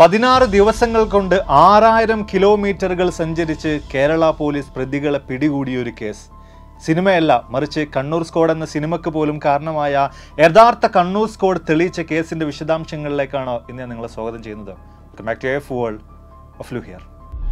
പതിനാറ് ദിവസങ്ങൾ കൊണ്ട് ആറായിരം കിലോമീറ്ററുകൾ സഞ്ചരിച്ച് കേരള പോലീസ് പ്രതികളെ പിടികൂടിയ ഒരു കേസ് സിനിമയല്ല മറിച്ച് കണ്ണൂർ സ്ക്വാഡ് എന്ന സിനിമയ്ക്ക് പോലും കാരണമായ യഥാർത്ഥ കണ്ണൂർ സ്ക്വാഡ് തെളിയിച്ച കേസിന്റെ വിശദാംശങ്ങളിലേക്കാണ് ഇന്ന് ഞാൻ നിങ്ങളെ സ്വാഗതം ചെയ്യുന്നത് welcome back to F world of ലു ഹിയർ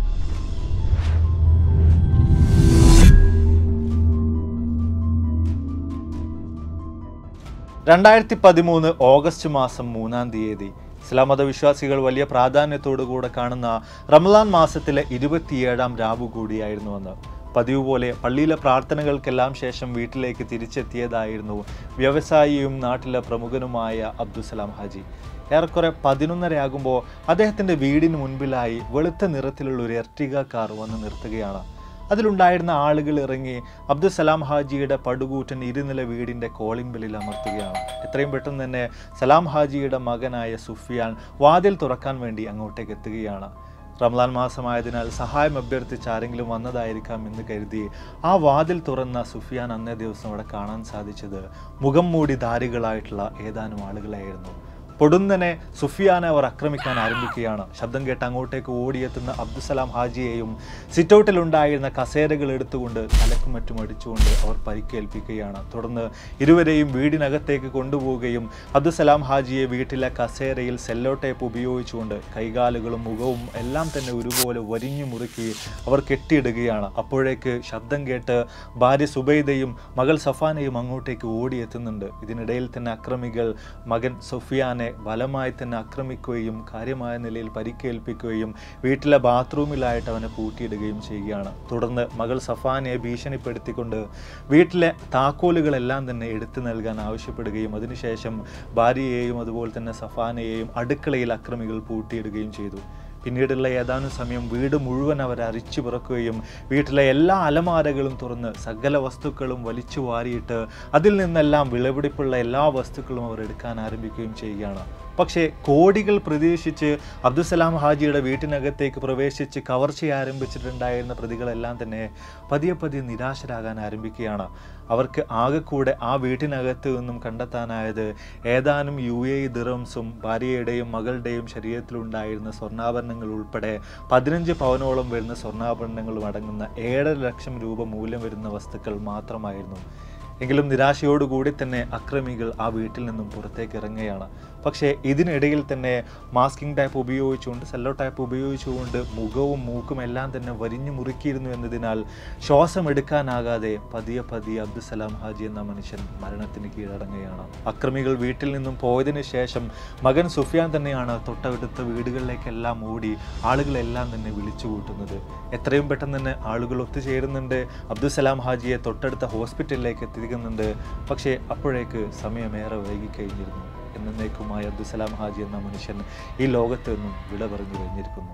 രണ്ടായിരത്തി പതിമൂന്ന് ഓഗസ്റ്റ് മാസം മൂന്നാം തീയതി ഇസ്ലാം മതവിശ്വാസികൾ വലിയ പ്രാധാന്യത്തോടുകൂടെ കാണുന്ന റമദാൻ മാസത്തിലെ ഇരുപത്തിയേഴാം രാവു കൂടിയായിരുന്നു അന്ന് പതിവ് പോലെ പള്ളിയിലെ പ്രാർത്ഥനകൾക്കെല്ലാം ശേഷം വീട്ടിലേക്ക് തിരിച്ചെത്തിയതായിരുന്നു വ്യവസായിയും നാട്ടിലെ പ്രമുഖനുമായ അബ്ദുസലാം ഹാജി ഏറെക്കുറെ പതിനൊന്നരയാകുമ്പോൾ അദ്ദേഹത്തിൻ്റെ വീടിന് മുൻപിലായി വെളുത്ത നിറത്തിലുള്ള ഒരു എർട്ടിക കാർ വന്ന് നിർത്തുകയാണ് അതിലുണ്ടായിരുന്ന ആളുകൾ ഇറങ്ങി അബ്ദുസലാം ഹാജിയുടെ പടുകൂറ്റൻ ഇരുനില വീടിൻ്റെ കോളിംഗ് ബെല്ലിൽ അമർത്തുകയാണ് എത്രയും പെട്ടെന്ന് തന്നെ സലാം ഹാജിയുടെ മകനായ സുഫിയാൻ വാതിൽ തുറക്കാൻ വേണ്ടി അങ്ങോട്ടേക്ക് എത്തുകയാണ് റംലാൻ മാസമായതിനാൽ സഹായം അഭ്യർത്ഥിച്ച് ആരെങ്കിലും വന്നതായിരിക്കാം എന്ന് കരുതി ആ വാതിൽ തുറന്ന സുഫിയാൻ അന്നേ ദിവസം അവിടെ കാണാൻ സാധിച്ചത് മുഖം മൂടി ധാരികളായിട്ടുള്ള ഏതാനും ആളുകളായിരുന്നു പൊടുന്നനെ സുഫിയാനെ അവർ ആക്രമിക്കാൻ ആരംഭിക്കുകയാണ് ശബ്ദം കേട്ട് അങ്ങോട്ടേക്ക് ഓടിയെത്തുന്ന അബ്ദുസലാം ഹാജിയെയും സിറ്റൗട്ടിലുണ്ടായിരുന്ന കസേരകൾ എടുത്തുകൊണ്ട് തലക്കും മറ്റും അടിച്ചുകൊണ്ട് അവർ പരിക്കേൽപ്പിക്കുകയാണ് തുടർന്ന് ഇരുവരെയും വീടിനകത്തേക്ക് കൊണ്ടുപോവുകയും അബ്ദുസലാം ഹാജിയെ വീട്ടിലെ കസേരയിൽ സെല്ലോ ടേപ്പ് ഉപയോഗിച്ചുകൊണ്ട് കൈകാലുകളും മുഖവും എല്ലാം തന്നെ ഒരുപോലെ വരിഞ്ഞു മുറുക്കി അവർ കെട്ടിയിടുകയാണ് അപ്പോഴേക്ക് ശബ്ദം കേട്ട് ഭാര്യ സുബൈദയും മകൾ സഫാനയും അങ്ങോട്ടേക്ക് ഓടിയെത്തുന്നുണ്ട് ഇതിനിടയിൽ തന്നെ അക്രമികൾ മകൻ സുഫിയാനെ ബലമായി തന്നെ ആക്രമിക്കുകയും കാര്യമായ നിലയിൽ പരിക്കേൽപ്പിക്കുകയും വീട്ടിലെ ബാത്റൂമിലായിട്ട് അവനെ പൂട്ടിയിടുകയും ചെയ്യുകയാണ് തുടർന്ന് മകൾ സഫാനയെ ഭീഷണിപ്പെടുത്തിക്കൊണ്ട് വീട്ടിലെ താക്കോലുകളെല്ലാം തന്നെ എടുത്തു നൽകാൻ ആവശ്യപ്പെടുകയും അതിനുശേഷം ഭാര്യയെയും അതുപോലെ തന്നെ സഫാനയെയും അടുക്കളയിൽ അക്രമികൾ പൂട്ടിയിടുകയും ചെയ്തു പിന്നീടുള്ള ഏതാനും സമയം വീട് മുഴുവൻ അവർ അരിച്ചു പിറക്കുകയും വീട്ടിലെ എല്ലാ അലമാരകളും തുറന്ന് സകല വസ്തുക്കളും വലിച്ചു വാരിയിട്ട് അതിൽ നിന്നെല്ലാം വിളവെടുപ്പുള്ള എല്ലാ വസ്തുക്കളും അവർ എടുക്കാൻ ആരംഭിക്കുകയും ചെയ്യുകയാണ് പക്ഷേ കോടികൾ പ്രതീക്ഷിച്ച് അബ്ദുസലാം ഹാജിയുടെ വീട്ടിനകത്തേക്ക് പ്രവേശിച്ച് കവർച്ച ആരംഭിച്ചിട്ടുണ്ടായിരുന്ന പ്രതികളെല്ലാം തന്നെ പതിയെ പതിയെ നിരാശരാകാൻ ആരംഭിക്കുകയാണ് അവർക്ക് ആകെക്കൂടെ ആ വീട്ടിനകത്ത് നിന്നും കണ്ടെത്താനായത് ഏതാനും യു എ ദിറംസും ഭാര്യയുടെയും മകളുടെയും ശരീരത്തിലുണ്ടായിരുന്ന സ്വർണ്ണാഭരണങ്ങൾ ഉൾപ്പെടെ പതിനഞ്ച് പവനോളം വരുന്ന സ്വർണ്ണാഭരണങ്ങളും അടങ്ങുന്ന ഏഴര ലക്ഷം രൂപ മൂല്യം വരുന്ന വസ്തുക്കൾ മാത്രമായിരുന്നു എങ്കിലും നിരാശയോടുകൂടി തന്നെ അക്രമികൾ ആ വീട്ടിൽ നിന്നും പുറത്തേക്ക് ഇറങ്ങുകയാണ് പക്ഷേ ഇതിനിടയിൽ തന്നെ മാസ്കിംഗ് ടൈപ്പ് ഉപയോഗിച്ചുകൊണ്ട് സെല്ലോ ടൈപ്പ് ഉപയോഗിച്ചുകൊണ്ട് മുഖവും മൂക്കും എല്ലാം തന്നെ വരിഞ്ഞു മുറുക്കിയിരുന്നു എന്നതിനാൽ ശ്വാസം എടുക്കാനാകാതെ പതിയെ പതിയെ അബ്ദുസലാം ഹാജി എന്ന മനുഷ്യൻ മരണത്തിന് കീഴടങ്ങുകയാണ് അക്രമികൾ വീട്ടിൽ നിന്നും പോയതിന് ശേഷം മകൻ സുഫിയാൻ തന്നെയാണ് തൊട്ടടുത്ത വീടുകളിലേക്കെല്ലാം ഓടി ആളുകളെല്ലാം തന്നെ വിളിച്ചു കൂട്ടുന്നത് എത്രയും പെട്ടെന്ന് തന്നെ ആളുകൾ ഒത്തുചേരുന്നുണ്ട് അബ്ദുസലാം ഹാജിയെ തൊട്ടടുത്ത ഹോസ്പിറ്റലിലേക്ക് എത്തിക്കുന്നുണ്ട് പക്ഷേ അപ്പോഴേക്ക് സമയമേറെ വൈകിക്കഴിഞ്ഞിരുന്നു എന്നേക്കുമായി അബ്ദുസലാം ഹാജി എന്ന മനുഷ്യൻ ഈ ലോകത്ത് നിന്നും വിട പറഞ്ഞു കഴിഞ്ഞിരിക്കുന്നു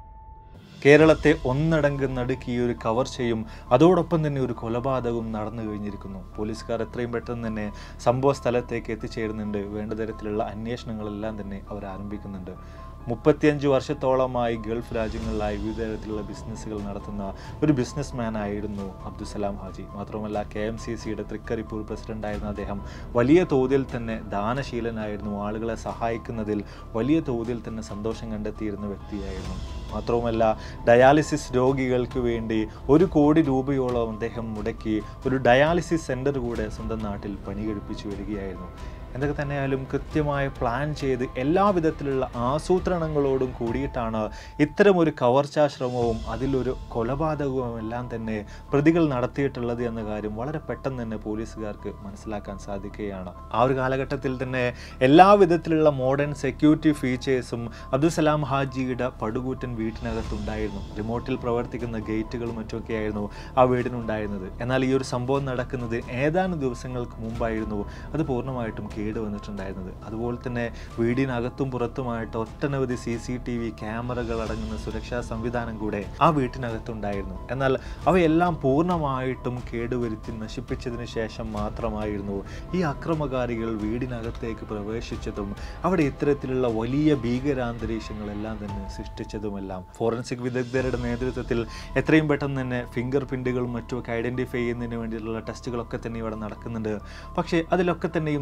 കേരളത്തെ ഒന്നടങ്ക് നടുക്കിയ ഒരു കവർച്ചയും അതോടൊപ്പം തന്നെ ഒരു കൊലപാതകവും നടന്നു കഴിഞ്ഞിരിക്കുന്നു പോലീസുകാർ എത്രയും പെട്ടെന്ന് തന്നെ സംഭവ സ്ഥലത്തേക്ക് എത്തിച്ചേരുന്നുണ്ട് വേണ്ട തരത്തിലുള്ള അന്വേഷണങ്ങളെല്ലാം തന്നെ അവർ ആരംഭിക്കുന്നുണ്ട് മുപ്പത്തിയഞ്ച് വർഷത്തോളമായി ഗൾഫ് രാജ്യങ്ങളിലായി വിവിധ തരത്തിലുള്ള ബിസിനസ്സുകൾ നടത്തുന്ന ഒരു ബിസിനസ് മാൻ ആയിരുന്നു അബ്ദുസലാം ഹാജി മാത്രമല്ല കെ എം സി സിയുടെ തൃക്കരിപ്പൂർ പ്രസിഡന്റായിരുന്ന അദ്ദേഹം വലിയ തോതിൽ തന്നെ ദാനശീലനായിരുന്നു ആളുകളെ സഹായിക്കുന്നതിൽ വലിയ തോതിൽ തന്നെ സന്തോഷം കണ്ടെത്തിയിരുന്ന വ്യക്തിയായിരുന്നു മാത്രവുമല്ല ഡയാലിസിസ് രോഗികൾക്ക് വേണ്ടി ഒരു കോടി രൂപയോളം അദ്ദേഹം മുടക്കി ഒരു ഡയാലിസിസ് സെൻ്റർ കൂടെ സ്വന്തം നാട്ടിൽ പണി കഴിപ്പിച്ചു വരികയായിരുന്നു എന്തൊക്കെ തന്നെയായാലും കൃത്യമായ പ്ലാൻ ചെയ്ത് എല്ലാ വിധത്തിലുള്ള ആസൂത്രണങ്ങളോടും കൂടിയിട്ടാണ് ഇത്തരമൊരു കവർച്ചാശ്രമവും അതിലൊരു കൊലപാതകവും എല്ലാം തന്നെ പ്രതികൾ നടത്തിയിട്ടുള്ളത് എന്ന കാര്യം വളരെ പെട്ടെന്ന് തന്നെ പോലീസുകാർക്ക് മനസ്സിലാക്കാൻ സാധിക്കുകയാണ് ആ ഒരു കാലഘട്ടത്തിൽ തന്നെ എല്ലാ വിധത്തിലുള്ള മോഡേൺ സെക്യൂരിറ്റി ഫീച്ചേഴ്സും അബ്ദുസലാം ഹാജിയുടെ പടുകൂറ്റൻ വീട്ടിനകത്തുണ്ടായിരുന്നു റിമോട്ടിൽ പ്രവർത്തിക്കുന്ന ഗേറ്റുകളും മറ്റുമൊക്കെയായിരുന്നു ആ വീടിനുണ്ടായിരുന്നത് എന്നാൽ ഈ ഒരു സംഭവം നടക്കുന്നത് ഏതാനും ദിവസങ്ങൾക്ക് മുമ്പായിരുന്നു അത് പൂർണ്ണമായിട്ടും കേട് വന്നിട്ടുണ്ടായിരുന്നത് അതുപോലെ തന്നെ വീടിനകത്തും പുറത്തുമായിട്ട് ഒട്ടനവധി സി സി ടി വി ക്യാമറകൾ അടങ്ങുന്ന സുരക്ഷാ സംവിധാനം കൂടെ ആ വീട്ടിനകത്തുണ്ടായിരുന്നു എന്നാൽ അവയെല്ലാം പൂർണ്ണമായിട്ടും കേടുവരുത്തി നശിപ്പിച്ചതിന് ശേഷം മാത്രമായിരുന്നു ഈ അക്രമകാരികൾ വീടിനകത്തേക്ക് പ്രവേശിച്ചതും അവിടെ ഇത്തരത്തിലുള്ള വലിയ ഭീകരാന്തരീക്ഷങ്ങളെല്ലാം തന്നെ സൃഷ്ടിച്ചതുമെല്ലാം ഫോറൻസിക് വിദഗ്ധരുടെ നേതൃത്വത്തിൽ എത്രയും പെട്ടെന്ന് തന്നെ ഫിംഗർ പ്രിൻറ്റുകളും മറ്റുമൊക്കെ ഐഡൻറ്റിഫൈ ചെയ്യുന്നതിന് വേണ്ടിയിട്ടുള്ള ടെസ്റ്റുകളൊക്കെ തന്നെ ഇവിടെ നടക്കുന്നുണ്ട് പക്ഷേ അതിലൊക്കെ തന്നെയും നിരാശയെ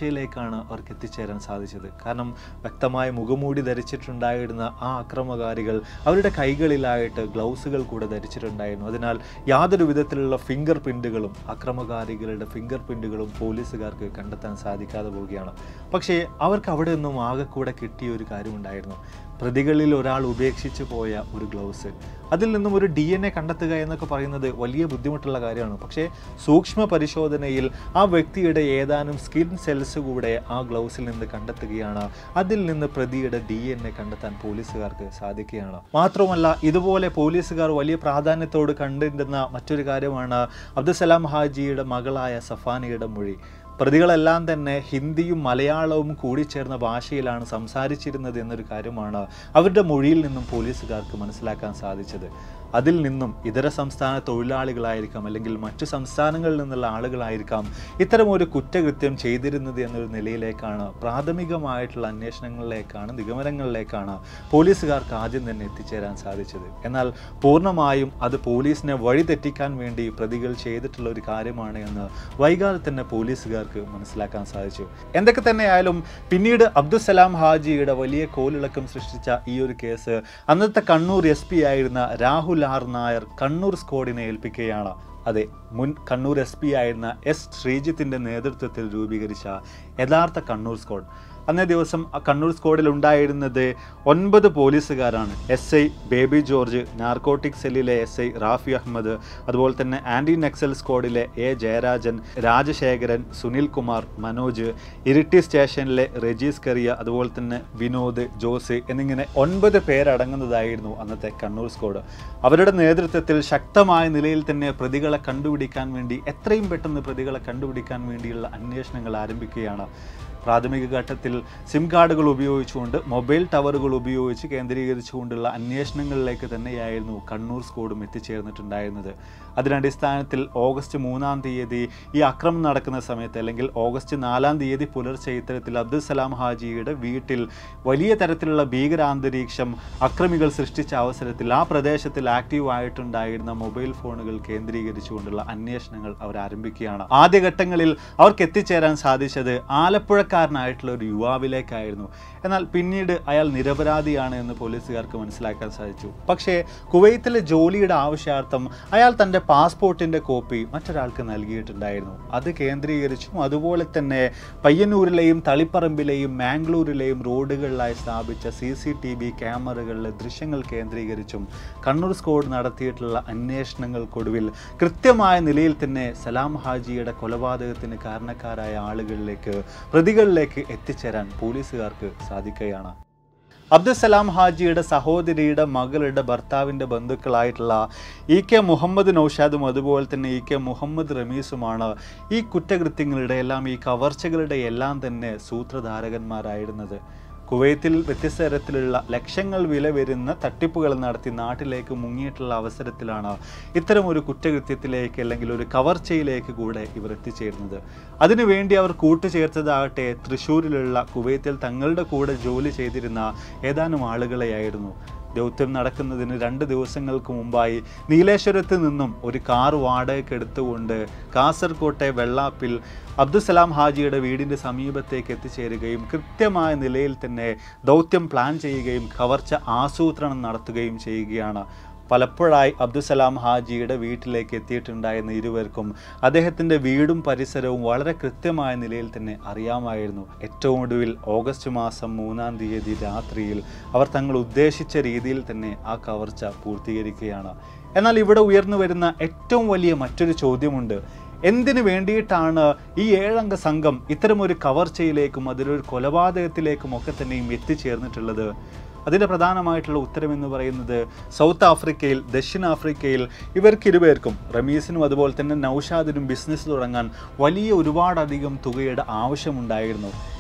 അവസ്ഥയിലേക്കാണ് അവർക്ക് എത്തിച്ചേരാൻ സാധിച്ചത് കാരണം വ്യക്തമായ മുഖമൂടി ധരിച്ചിട്ടുണ്ടായിരുന്ന ആ അക്രമകാരികൾ അവരുടെ കൈകളിലായിട്ട് ഗ്ലൗസുകൾ കൂടെ ധരിച്ചിട്ടുണ്ടായിരുന്നു അതിനാൽ യാതൊരു വിധത്തിലുള്ള ഫിംഗർ പ്രിൻറ്റുകളും അക്രമകാരികളുടെ ഫിംഗർ പ്രിൻറ്റുകളും പോലീസുകാർക്ക് കണ്ടെത്താൻ സാധിക്കാതെ പോവുകയാണ് പക്ഷേ അവർക്ക് അവിടെ നിന്നും ആകെ കൂടെ കിട്ടിയ ഒരു കാര്യമുണ്ടായിരുന്നു പ്രതികളിൽ ഒരാൾ ഉപേക്ഷിച്ച് പോയ ഒരു ഗ്ലൗസ് അതിൽ നിന്നും ഒരു ഡി എൻ എ കണ്ടെത്തുക എന്നൊക്കെ പറയുന്നത് വലിയ ബുദ്ധിമുട്ടുള്ള കാര്യമാണ് പക്ഷേ സൂക്ഷ്മ പരിശോധനയിൽ ആ വ്യക്തിയുടെ ഏതാനും സ്കിൻ സെൽസ് കൂടെ ആ ഗ്ലൗസിൽ നിന്ന് കണ്ടെത്തുകയാണ് അതിൽ നിന്ന് പ്രതിയുടെ ഡി എൻ എ കണ്ടെത്താൻ പോലീസുകാർക്ക് സാധിക്കുകയാണ് മാത്രമല്ല ഇതുപോലെ പോലീസുകാർ വലിയ പ്രാധാന്യത്തോട് കണ്ടിരുന്ന മറ്റൊരു കാര്യമാണ് അബ്ദുസലാം ഹാജിയുടെ മകളായ സഫാനയുടെ മൊഴി പ്രതികളെല്ലാം തന്നെ ഹിന്ദിയും മലയാളവും കൂടിച്ചേർന്ന ഭാഷയിലാണ് സംസാരിച്ചിരുന്നത് എന്നൊരു കാര്യമാണ് അവരുടെ മൊഴിയിൽ നിന്നും പോലീസുകാർക്ക് മനസ്സിലാക്കാൻ സാധിച്ചത് അതിൽ നിന്നും ഇതര സംസ്ഥാന തൊഴിലാളികളായിരിക്കാം അല്ലെങ്കിൽ മറ്റു സംസ്ഥാനങ്ങളിൽ നിന്നുള്ള ആളുകളായിരിക്കാം ഇത്തരം ഒരു കുറ്റകൃത്യം ചെയ്തിരുന്നത് എന്നൊരു നിലയിലേക്കാണ് പ്രാഥമികമായിട്ടുള്ള അന്വേഷണങ്ങളിലേക്കാണ് നിഗമനങ്ങളിലേക്കാണ് പോലീസുകാർക്ക് ആദ്യം തന്നെ എത്തിച്ചേരാൻ സാധിച്ചത് എന്നാൽ പൂർണ്ണമായും അത് പോലീസിനെ വഴിതെറ്റിക്കാൻ വേണ്ടി പ്രതികൾ ചെയ്തിട്ടുള്ള ഒരു കാര്യമാണ് എന്ന് വൈകാതെ തന്നെ പോലീസുകാർക്ക് മനസ്സിലാക്കാൻ സാധിച്ചു എന്തൊക്കെ തന്നെയായാലും പിന്നീട് അബ്ദുസലാം ഹാജിയുടെ വലിയ കോലിളക്കം സൃഷ്ടിച്ച ഈ ഒരു കേസ് അന്നത്തെ കണ്ണൂർ എസ് പി ആയിരുന്ന രാഹുൽ ആർ നായർ കണ്ണൂർ സ്ക്വാഡിനെ ഏൽപ്പിക്കുകയാണ് അതെ മുൻ കണ്ണൂർ എസ് പി ആയിരുന്ന എസ് ശ്രീജിത്തിന്റെ നേതൃത്വത്തിൽ രൂപീകരിച്ച യഥാർത്ഥ കണ്ണൂർ സ്ക്വാഡ് അന്നേ ദിവസം ആ കണ്ണൂർ സ്ക്വാഡിൽ ഉണ്ടായിരുന്നത് ഒൻപത് പോലീസുകാരാണ് S I Baby George narcotic സെല്ലിലെ എസ് ഐ റാഫി അഹമ്മദ് അതുപോലെ തന്നെ ആന്റി നക്സൽ സ്ക്വാഡിലെ എ ജയരാജൻ രാജശേഖരൻ സുനിൽ കുമാർ മനോജ് ഇരിട്ടി സ്റ്റേഷനിലെ റെജീസ് കറിയ അതുപോലെ തന്നെ വിനോദ് ജോസ് എന്നിങ്ങനെ ഒൻപത് പേരടങ്ങുന്നതായിരുന്നു അന്നത്തെ കണ്ണൂർ സ്ക്വാഡ് അവരുടെ നേതൃത്വത്തിൽ ശക്തമായ നിലയിൽ തന്നെ പ്രതികളെ കണ്ടുപിടിക്കാൻ വേണ്ടി എത്രയും പെട്ടെന്ന് പ്രതികളെ കണ്ടുപിടിക്കാൻ വേണ്ടിയുള്ള അന്വേഷണങ്ങൾ ആരംഭിക്കുകയാണ് പ്രാഥമിക ഘട്ടത്തിൽ സിം കാർഡുകൾ ഉപയോഗിച്ചുകൊണ്ട് മൊബൈൽ ടവറുകൾ ഉപയോഗിച്ച് കേന്ദ്രീകരിച്ചുകൊണ്ടുള്ള അന്വേഷണങ്ങളിലേക്ക് തന്നെയായിരുന്നു കണ്ണൂർ സ്ക്വാഡും എത്തിച്ചേർന്നിട്ടുണ്ടായിരുന്നത് അതിനടിസ്ഥാനത്തിൽ ഓഗസ്റ്റ് മൂന്നാം തീയതി ഈ അക്രമം നടക്കുന്ന സമയത്ത് അല്ലെങ്കിൽ ഓഗസ്റ്റ് നാലാം തീയതി പുലർച്ചെ ഇത്തരത്തിൽ അബ്ദുൽ സലാം ഹാജിയുടെ വീട്ടിൽ വലിയ തരത്തിലുള്ള ഭീകരാന്തരീക്ഷം അക്രമികൾ സൃഷ്ടിച്ച അവസരത്തിൽ ആ പ്രദേശത്തിൽ ആക്റ്റീവ് ആയിട്ടുണ്ടായിരുന്ന മൊബൈൽ ഫോണുകൾ കേന്ദ്രീകരിച്ചുകൊണ്ടുള്ള അന്വേഷണങ്ങൾ അവർ ആരംഭിക്കുകയാണ് ആദ്യഘട്ടങ്ങളിൽ അവർക്ക് എത്തിച്ചേരാൻ സാധിച്ചത് ആലപ്പുഴക്കാരനായിട്ടുള്ള ഒരു യുവാവിലേക്കായിരുന്നു എന്നാൽ പിന്നീട് അയാൾ നിരപരാധിയാണ് എന്ന് പോലീസുകാർക്ക് മനസ്സിലാക്കാൻ സാധിച്ചു പക്ഷേ കുവൈത്തിലെ ജോലിയുടെ ആവശ്യാർത്ഥം അയാൾ തൻ്റെ പാസ്പോർട്ടിൻ്റെ കോപ്പി മറ്റൊരാൾക്ക് നൽകിയിട്ടുണ്ടായിരുന്നു അത് കേന്ദ്രീകരിച്ചും അതുപോലെ തന്നെ പയ്യന്നൂരിലെയും തളിപ്പറമ്പിലെയും മാംഗ്ലൂരിലെയും റോഡുകളിലായി സ്ഥാപിച്ച സി സി ടി വി ക്യാമറകളിലെ ദൃശ്യങ്ങൾ കേന്ദ്രീകരിച്ചും കണ്ണൂർ സ്ക്വാഡ് നടത്തിയിട്ടുള്ള അന്വേഷണങ്ങൾക്കൊടുവിൽ കൃത്യമായ നിലയിൽ തന്നെ സലാം ഹാജിയുടെ കൊലപാതകത്തിന് കാരണക്കാരായ ആളുകളിലേക്ക് പ്രതികളിലേക്ക് എത്തിച്ചേരാൻ പോലീസുകാർക്ക് സാധിക്കുകയാണ് അബ്ദുസലാം ഹാജിയുടെ സഹോദരിയുടെ മകളുടെ ഭർത്താവിൻ്റെ ബന്ധുക്കളായിട്ടുള്ള ഇ കെ മുഹമ്മദ് നൌഷാദും അതുപോലെ തന്നെ ഇ കെ മുഹമ്മദ് റമീസുമാണ് ഈ കുറ്റകൃത്യങ്ങളുടെ എല്ലാം ഈ കവർച്ചകളുടെ എല്ലാം തന്നെ സൂത്രധാരകന്മാരായിരുന്നത് കുവൈത്തിൽ വ്യത്യസ്ത തരത്തിലുള്ള ലക്ഷങ്ങൾ വില വരുന്ന തട്ടിപ്പുകൾ നടത്തി നാട്ടിലേക്ക് മുങ്ങിയിട്ടുള്ള അവസരത്തിലാണ് ഇത്തരം ഒരു കുറ്റകൃത്യത്തിലേക്ക് അല്ലെങ്കിൽ ഒരു കവർച്ചയിലേക്ക് കൂടെ ഇവർ എത്തിച്ചേരുന്നത് അതിനുവേണ്ടി അവർ കൂട്ടുചേർത്തതാകട്ടെ തൃശ്ശൂരിലുള്ള കുവൈത്തിൽ തങ്ങളുടെ കൂടെ ജോലി ചെയ്തിരുന്ന ഏതാനും ആളുകളെയായിരുന്നു ദൗത്യം നടക്കുന്നതിന് രണ്ട് ദിവസങ്ങൾക്ക് മുമ്പായി നീലേശ്വരത്ത് നിന്നും ഒരു കാർ വാടകയ്ക്ക് എടുത്തുകൊണ്ട് കാസർകോട്ടെ വെള്ളാപ്പിൽ അബ്ദുസലാം ഹാജിയുടെ വീടിൻ്റെ സമീപത്തേക്ക് എത്തിച്ചേരുകയും കൃത്യമായ നിലയിൽ തന്നെ ദൗത്യം പ്ലാൻ ചെയ്യുകയും കവർച്ച ആസൂത്രണം നടത്തുകയും ചെയ്യുകയാണ് പലപ്പോഴായി അബ്ദുസലാം ഹാജിയുടെ വീട്ടിലേക്ക് എത്തിയിട്ടുണ്ടായിരുന്ന ഇരുവർക്കും അദ്ദേഹത്തിൻ്റെ വീടും പരിസരവും വളരെ കൃത്യമായ നിലയിൽ തന്നെ അറിയാമായിരുന്നു ഏറ്റവും ഒടുവിൽ ഓഗസ്റ്റ് മാസം മൂന്നാം തീയതി രാത്രിയിൽ അവർ തങ്ങൾ ഉദ്ദേശിച്ച രീതിയിൽ തന്നെ ആ കവർച്ച പൂർത്തീകരിക്കുകയാണ് എന്നാൽ ഇവിടെ ഉയർന്നു വരുന്ന ഏറ്റവും വലിയ മറ്റൊരു ചോദ്യമുണ്ട് എന്തിനു വേണ്ടിയിട്ടാണ് ഈ ഏഴംഗ സംഘം ഇത്തരമൊരു കവർച്ചയിലേക്കും അതിലൊരു കൊലപാതകത്തിലേക്കും ഒക്കെ തന്നെയും എത്തിച്ചേർന്നിട്ടുള്ളത് അതിൻ്റെ പ്രധാനമായിട്ടുള്ള ഉത്തരം എന്ന് പറയുന്നത് സൗത്ത് ആഫ്രിക്കയിൽ ദക്ഷിണാഫ്രിക്കയിൽ ഇവർക്കിരുപേർക്കും റമീസിനും അതുപോലെ തന്നെ നൌഷാദിനും ബിസിനസ് തുടങ്ങാൻ വലിയ ഒരുപാടധികം തുകയുടെ ആവശ്യമുണ്ടായിരുന്നു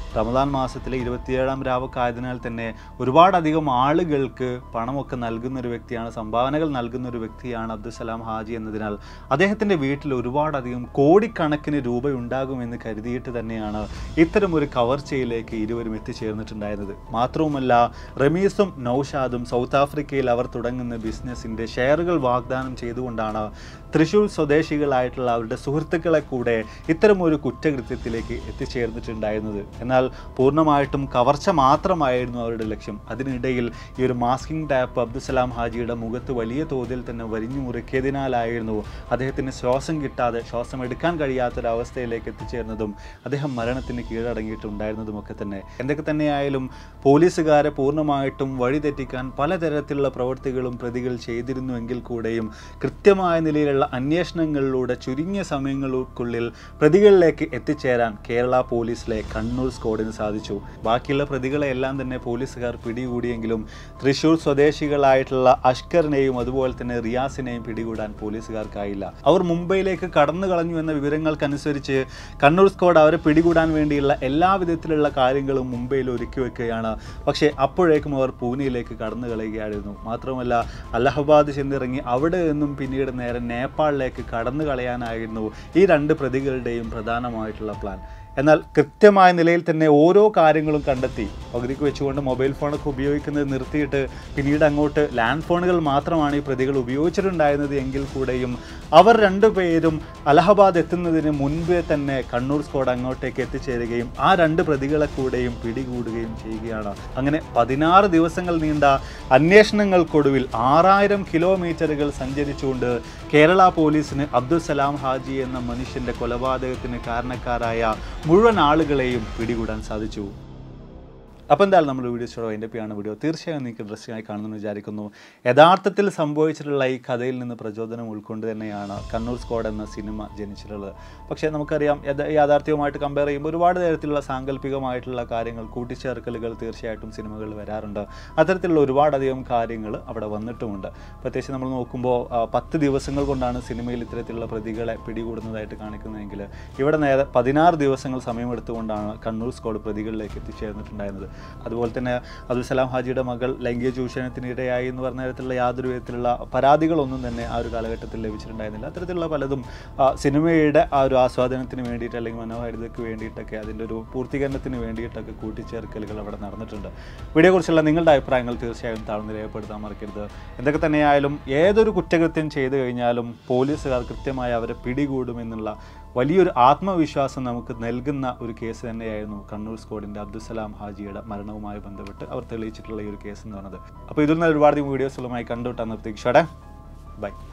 റമദാൻ മാസത്തിലെ ഇരുപത്തിയേഴാം രാവൊക്കെ ആയതിനാൽ തന്നെ ഒരുപാടധികം ആളുകൾക്ക് പണമൊക്കെ നൽകുന്ന ഒരു വ്യക്തിയാണ് സംഭാവനകൾ നൽകുന്ന ഒരു വ്യക്തിയാണ് അബ്ദുസലാം ഹാജി എന്നതിനാൽ അദ്ദേഹത്തിൻ്റെ വീട്ടിൽ ഒരുപാടധികം കോടിക്കണക്കിന് രൂപ ഉണ്ടാകുമെന്ന് കരുതിയിട്ട് തന്നെയാണ് ഇത്തരം ഒരു കവർച്ചയിലേക്ക് ഇരുവരും എത്തിച്ചേർന്നിട്ടുണ്ടായിരുന്നത് മാത്രവുമല്ല റമീസും നൌഷാദും സൗത്ത് ആഫ്രിക്കയിൽ അവർ തുടങ്ങുന്ന ബിസിനസ്സിൻ്റെ ഷെയറുകൾ വാഗ്ദാനം ചെയ്തുകൊണ്ടാണ് തൃശൂർ സ്വദേശികളായിട്ടുള്ള അവരുടെ സുഹൃത്തുക്കളെ കൂടെ ഇത്തരമൊരു കുറ്റകൃത്യത്തിലേക്ക് എത്തിച്ചേർന്നിട്ടുണ്ടായിരുന്നത് എന്നാൽ പൂർണ്ണമായിട്ടും കവർച്ച മാത്രമായിരുന്നു അവരുടെ ലക്ഷ്യം അതിനിടയിൽ ഈ ഒരു മാസ്കിംഗ് ടാപ്പ് അബ്ദുസലാം ഹാജിയുടെ മുഖത്ത് വലിയ തോതിൽ തന്നെ വരിഞ്ഞു മുറുക്കിയതിനാലായിരുന്നു അദ്ദേഹത്തിന് ശ്വാസം കിട്ടാതെ ശ്വാസം എടുക്കാൻ കഴിയാത്തൊരവസ്ഥയിലേക്ക് എത്തിച്ചേർന്നതും അദ്ദേഹം മരണത്തിന് കീഴടങ്ങിയിട്ടുണ്ടായിരുന്നതുമൊക്കെ തന്നെ എന്തൊക്കെ തന്നെയായാലും പോലീസുകാരെ പൂർണ്ണമായിട്ടും വഴിതെറ്റിക്കാൻ പലതരത്തിലുള്ള പ്രവൃത്തികളും പ്രതികൾ ചെയ്തിരുന്നുവെങ്കിൽ കൂടെയും കൃത്യമായ നിലയിലുള്ള അന്വേഷണങ്ങളിലൂടെ ചുരുങ്ങിയ സമയങ്ങൾക്കുള്ളിൽ പ്രതികളിലേക്ക് എത്തിച്ചേരാൻ കേരള പോലീസിലെ കണ്ണൂർ സ്ക്വാഡിന് സാധിച്ചു ബാക്കിയുള്ള പ്രതികളെ എല്ലാം തന്നെ പോലീസുകാർ പിടികൂടിയെങ്കിലും തൃശൂർ സ്വദേശികളായിട്ടുള്ള അഷ്കറിനെയും അതുപോലെ തന്നെ റിയാസിനെയും പിടികൂടാൻ പോലീസുകാർക്കായില്ല അവർ മുംബൈയിലേക്ക് കടന്നു കളഞ്ഞു എന്ന വിവരങ്ങൾക്കനുസരിച്ച് കണ്ണൂർ സ്ക്വാഡ് അവരെ പിടികൂടാൻ വേണ്ടിയുള്ള എല്ലാ വിധത്തിലുള്ള കാര്യങ്ങളും മുംബൈയിൽ ഒരുക്കി വെക്കുകയാണ് പക്ഷേ അപ്പോഴേക്കും അവർ പൂനെയിലേക്ക് കടന്നു കളയുകയായിരുന്നു മാത്രമല്ല അലഹബാദ് ചെന്നിറങ്ങി അവിടെ നിന്നും പിന്നീട് നേരെ നേപ്പാളിലേക്ക് കടന്നു കളയാനായിരുന്നു ഈ രണ്ട് പ്രതികളുടെയും പ്രധാനമായിട്ടുള്ള പ്ലാൻ എന്നാൽ കൃത്യമായ നിലയിൽ തന്നെ ഓരോ കാര്യങ്ങളും കണ്ടെത്തി പകുതിക്ക് വെച്ചുകൊണ്ട് മൊബൈൽ ഫോണൊക്കെ ഉപയോഗിക്കുന്നത് നിർത്തിയിട്ട് പിന്നീട് അങ്ങോട്ട് ലാൻഡ് ഫോണുകൾ മാത്രമാണ് ഈ പ്രതികൾ ഉപയോഗിച്ചിട്ടുണ്ടായിരുന്നത് എങ്കിൽ കൂടെയും അവർ രണ്ടുപേരും അലഹബാദ് എത്തുന്നതിന് മുൻപേ തന്നെ കണ്ണൂർ സ്ക്വാഡ് അങ്ങോട്ടേക്ക് എത്തിച്ചേരുകയും ആ രണ്ട് പ്രതികളെ കൂടെയും പിടികൂടുകയും ചെയ്യുകയാണ് അങ്ങനെ പതിനാറ് ദിവസങ്ങൾ നീണ്ട അന്വേഷണങ്ങൾക്കൊടുവിൽ ആറായിരം കിലോമീറ്ററുകൾ സഞ്ചരിച്ചുകൊണ്ട് കേരള പോലീസിന് അബ്ദുൽ സലാം ഹാജി എന്ന മനുഷ്യന്റെ കൊലപാതകത്തിന് കാരണക്കാരായ മുഴുവൻ ആളുകളെയും പിടികൂടാൻ സാധിച്ചു അപ്പോൾ എന്തായാലും നമ്മൾ വീഡിയോ ഷോ അതിൻ്റെ ആണ് വീഡിയോ തീർച്ചയായും നിങ്ങൾക്ക് ഇൻട്രസ്റ്റിംഗ് ആയി കാണുമെന്ന് വിചാരിക്കുന്നു യഥാർത്ഥത്തിൽ സംഭവിച്ചിട്ടുള്ള ഈ കഥയിൽ നിന്ന് പ്രചോദനം ഉൾക്കൊണ്ട് തന്നെയാണ് കണ്ണൂർ സ്ക്വാഡ് എന്ന സിനിമ ജനിച്ചിട്ടുള്ളത് പക്ഷേ നമുക്കറിയാം യഥ യാഥാർത്ഥ്യവുമായിട്ട് കമ്പയർ ചെയ്യുമ്പോൾ ഒരുപാട് തരത്തിലുള്ള സാങ്കല്പികമായിട്ടുള്ള കാര്യങ്ങൾ കൂട്ടിച്ചേർക്കലുകൾ തീർച്ചയായിട്ടും സിനിമകളിൽ വരാറുണ്ട് അത്തരത്തിലുള്ള ഒരുപാടധികം കാര്യങ്ങൾ അവിടെ വന്നിട്ടുമുണ്ട് പ്രത്യേകിച്ച് നമ്മൾ നോക്കുമ്പോൾ ആ, പത്ത് ദിവസങ്ങൾ കൊണ്ടാണ് സിനിമയിൽ ഇത്തരത്തിലുള്ള പ്രതികളെ പിടികൂടുന്നതായിട്ട് കാണിക്കുന്നതെങ്കിൽ ഇവിടെ നേരെ പതിനാറ് ദിവസങ്ങൾ സമയമെടുത്തുകൊണ്ടാണ് കണ്ണൂർ സ്ക്വാഡ് പ്രതികളിലേക്ക് എത്തിച്ചേർന്നിട്ടുണ്ടായിരുന്നത് അതുപോലെ തന്നെ അബ്ദുൽ സലാം ഹാജിയുടെ മകൾ ലൈംഗിക ചൂഷണത്തിനിരയായി എന്ന് പറഞ്ഞ തരത്തിലുള്ള യാതൊരു വിധത്തിലുള്ള പരാതികളൊന്നും തന്നെ ആ ഒരു കാലഘട്ടത്തിൽ ലഭിച്ചിട്ടുണ്ടായിരുന്നില്ല അത്തരത്തിലുള്ള പലതും ആ, സിനിമയുടെ ആ ഒരു ആസ്വാദനത്തിന് വേണ്ടിയിട്ട് അല്ലെങ്കിൽ മനോഹാരിതയ്ക്ക് വേണ്ടിയിട്ടൊക്കെ അതിൻ്റെ ഒരു പൂർത്തീകരണത്തിന് വേണ്ടിയിട്ടൊക്കെ കൂട്ടിച്ചേർക്കലുകൾ അവിടെ നടന്നിട്ടുണ്ട് വീഡിയോയെക്കുറിച്ചുള്ള നിങ്ങളുടെ അഭിപ്രായങ്ങൾ തീർച്ചയായും താഴ്ന്ന് രേഖപ്പെടുത്താൻ മറക്കരുത് എന്തൊക്കെ തന്നെയായാലും ഏതൊരു കുറ്റകൃത്യം ചെയ്തു കഴിഞ്ഞാലും പോലീസുകാർ കൃത്യമായി അവരെ പിടികൂടുമെന്നുള്ള വലിയൊരു ആത്മവിശ്വാസം നമുക്ക് നൽകുന്ന ഒരു കേസ് തന്നെയായിരുന്നു കണ്ണൂർ സ്ക്വാഡിൻ്റെ അബ്ദുസലാം ഹാജിയുടെ മരണവുമായി ബന്ധപ്പെട്ട് അവർ തെളിയിച്ചിട്ടുള്ള ഈ ഒരു കേസ് എന്ന് പറയുന്നത് അപ്പോൾ ഇതിൽ നിന്ന് ഒരുപാട് വീഡിയോസുകളുമായി കണ്ടുവിട്ടാൻ പ്രതീക്ഷയോടെ ബൈ